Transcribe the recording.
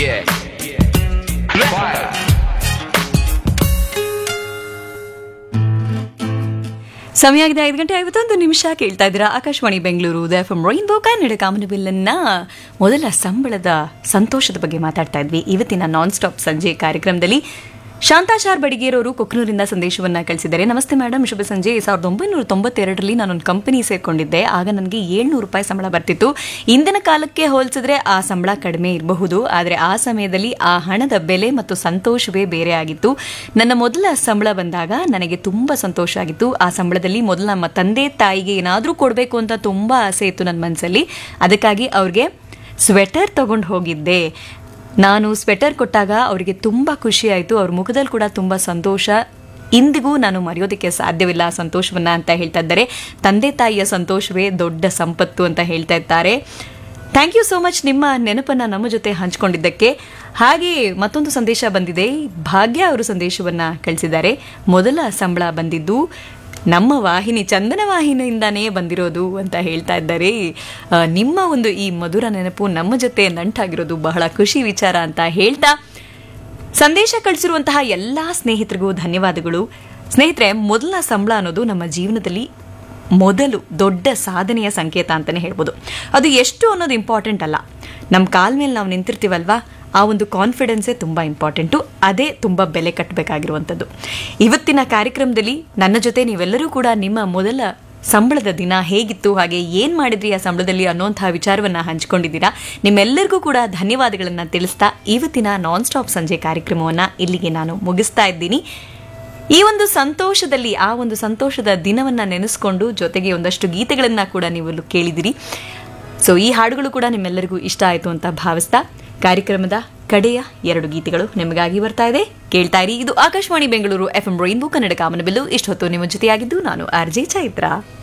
Yeah. Fire. ಸಮಯ ಆಗಿದೆ ಐದು ಗಂಟೆ ಐವತ್ತೊಂದು ನಿಮಿಷ ಕೇಳ್ತಾ ಇದ್ದೀರಾ Akashvani Bengaluru F M rainbow Kannada ಕಾಮನಬಿಲ್ಲನ್ನ ಮೊದಲ ಸಂಬಳದ ಸಂತೋಷದ ಬಗ್ಗೆ ಮಾತಾಡ್ತಾ ಇದ್ವಿ ಇವತ್ತಿನ ನಾನ್ ಸ್ಟಾಪ್ ಸಂಜೆ ಕಾರ್ಯಕ್ರಮದಲ್ಲಿ ಶಾಂತಾಚಾರ್ ಬಡಿಗೇರವರು ಕೊಕ್ನೂರಿಂದ ಸಂದೇಶವನ್ನ ಕಳಿಸಿದ್ದಾರೆ ನಮಸ್ತೆ ಮೇಡಮ್ ಶುಭ ಸಂಜೆ ಸಾವಿರದ ಒಂಬೈನೂರ ತೊಂಬತ್ತೆರಡರಲ್ಲಿ ನಾನೊಂದು ಕಂಪನಿ ಸೇರ್ಕೊಂಡಿದ್ದೆ ಆಗ ನನಗೆ ಏಳ್ನೂರು ರೂಪಾಯಿ ಸಂಬಳ ಬರ್ತಿತ್ತು ಇಂದಿನ ಕಾಲಕ್ಕೆ ಹೋಲಿಸಿದ್ರೆ ಆ ಸಂಬಳ ಕಡಿಮೆ ಇರಬಹುದು ಆದರೆ ಆ ಸಮಯದಲ್ಲಿ ಆ ಹಣದ ಬೆಲೆ ಮತ್ತು ಸಂತೋಷವೇ ಬೇರೆ ಆಗಿತ್ತು ನನ್ನ ಮೊದಲ ಸಂಬಳ ಬಂದಾಗ ನನಗೆ ತುಂಬ ಸಂತೋಷ ಆಗಿತ್ತು ಆ ಸಂಬಳದಲ್ಲಿ ಮೊದಲು ನಮ್ಮ ತಂದೆ ತಾಯಿಗೆ ಏನಾದರೂ ಕೊಡಬೇಕು ಅಂತ ತುಂಬ ಆಸೆ ಇತ್ತು ನನ್ನ ಮನಸ್ಸಲ್ಲಿ ಅದಕ್ಕಾಗಿ ಅವ್ರಿಗೆ ಸ್ವೆಟರ್ ತಗೊಂಡು ಹೋಗಿದ್ದೆ ನಾನು ಸ್ವೆಟರ್ ಕೊಟ್ಟಾಗ ಅವರಿಗೆ ತುಂಬ ಖುಷಿ ಆಯಿತು ಅವ್ರ ಮುಖದಲ್ಲಿ ಕೂಡ ತುಂಬ ಸಂತೋಷ ಇಂದಿಗೂ ನಾನು ಮರೆಯೋದಕ್ಕೆ ಸಾಧ್ಯವಿಲ್ಲ ಆ ಸಂತೋಷವನ್ನ ಅಂತ ಹೇಳ್ತಾ ಇದ್ದಾರೆ ತಂದೆ ತಾಯಿಯ ಸಂತೋಷವೇ ದೊಡ್ಡ ಸಂಪತ್ತು ಅಂತ ಹೇಳ್ತಾ ಇದ್ದಾರೆ ಥ್ಯಾಂಕ್ ಯು ಸೋ ಮಚ್ ನಿಮ್ಮ ನೆನಪನ್ನ ನಮ್ಮ ಜೊತೆ ಹಂಚ್ಕೊಂಡಿದ್ದಕ್ಕೆ ಹಾಗೆ ಮತ್ತೊಂದು ಸಂದೇಶ ಬಂದಿದೆ ಭಾಗ್ಯ ಅವರು ಸಂದೇಶವನ್ನ ಕಳಿಸಿದ್ದಾರೆ ಮೊದಲ ಸಂಬಳ ಬಂದಿದ್ದು ನಮ್ಮ ವಾಹಿನಿ ಚಂದನ ವಾಹಿನಿಯಿಂದಾನೇ ಬಂದಿರೋದು ಅಂತ ಹೇಳ್ತಾ ಇದ್ದಾರೆ ಆ, ನಿಮ್ಮ ಒಂದು ಈ ಮಧುರ ನೆನಪು ನಮ್ಮ ಜೊತೆ ನಂಟಾಗಿರೋದು ಬಹಳ ಖುಷಿ ವಿಚಾರ ಅಂತ ಹೇಳ್ತಾ ಸಂದೇಶ ಕಳಿಸಿರುವಂತಹ ಎಲ್ಲ ಸ್ನೇಹಿತರಿಗೂ ಧನ್ಯವಾದಗಳು ಸ್ನೇಹಿತರೆ ಮೊದಲ ಸಂಬಳ ಅನ್ನೋದು ನಮ್ಮ ಜೀವನದಲ್ಲಿ ಮೊದಲು ದೊಡ್ಡ ಸಾಧನೆಯ ಸಂಕೇತ ಅಂತಲೇ ಹೇಳ್ಬೋದು ಅದು ಎಷ್ಟು ಅನ್ನೋದು ಇಂಪಾರ್ಟೆಂಟ್ ಅಲ್ಲ ನಮ್ಮ ಕಾಲ ಮೇಲೆ ನಾವು ನಿಂತಿರ್ತೀವಲ್ವಾ ಆ ಒಂದು ಕಾನ್ಫಿಡೆನ್ಸೇ ತುಂಬ ಇಂಪಾರ್ಟೆಂಟು ಅದೇ ತುಂಬ ಬೆಲೆ ಕಟ್ಟಬೇಕಾಗಿರುವಂಥದ್ದು ಇವತ್ತಿನ ಕಾರ್ಯಕ್ರಮದಲ್ಲಿ ನನ್ನ ಜೊತೆ ನೀವೆಲ್ಲರೂ ಕೂಡ ನಿಮ್ಮ ಮೊದಲ ಸಂಬಳದ ದಿನ ಹೇಗಿತ್ತು ಹಾಗೆ ಏನು ಮಾಡಿದ್ರಿ ಆ ಸಂಬಳದಲ್ಲಿ ಅನ್ನೋಂತಹ ವಿಚಾರವನ್ನು ಹಂಚ್ಕೊಂಡಿದ್ದೀರಾ ನಿಮ್ಮೆಲ್ಲರಿಗೂ ಕೂಡ ಧನ್ಯವಾದಗಳನ್ನು ತಿಳಿಸ್ತಾ ಇವತ್ತಿನ ನಾನ್ ಸ್ಟಾಪ್ ಸಂಜೆ ಕಾರ್ಯಕ್ರಮವನ್ನು ಇಲ್ಲಿಗೆ ನಾನು ಮುಗಿಸ್ತಾ ಇದ್ದೀನಿ ಈ ಒಂದು ಸಂತೋಷದಲ್ಲಿ ಆ ಒಂದು ಸಂತೋಷದ ದಿನವನ್ನ ನೆನೆಸ್ಕೊಂಡು ಜೊತೆಗೆ ಒಂದಷ್ಟು ಗೀತೆಗಳನ್ನ ಕೂಡ ನೀವು ಇಲ್ಲಿ ಕೇಳಿದಿರಿ ಸೊ ಈ ಹಾಡುಗಳು ಕೂಡ ನಿಮ್ಮೆಲ್ಲರಿಗೂ ಇಷ್ಟ ಆಯಿತು ಅಂತ ಭಾವಿಸ್ತಾ ಕಾರ್ಯಕ್ರಮದ ಕಡೆಯ ಎರಡು ಗೀತೆಗಳು ನಿಮಗಾಗಿ ಬರ್ತಾ ಇದೆ ಕೇಳ್ತಾ ಇರಿ ಇದು Akashvani Bengaluru F M rainbow Kannada ಕಾಮನಬಿಲ್ಲು ಇಷ್ಟೊತ್ತು ನಿಮ್ಮ ಜೊತೆಯಾಗಿದ್ದು ನಾನು ಆರ್ ಜೆ ಚೈತ್ರ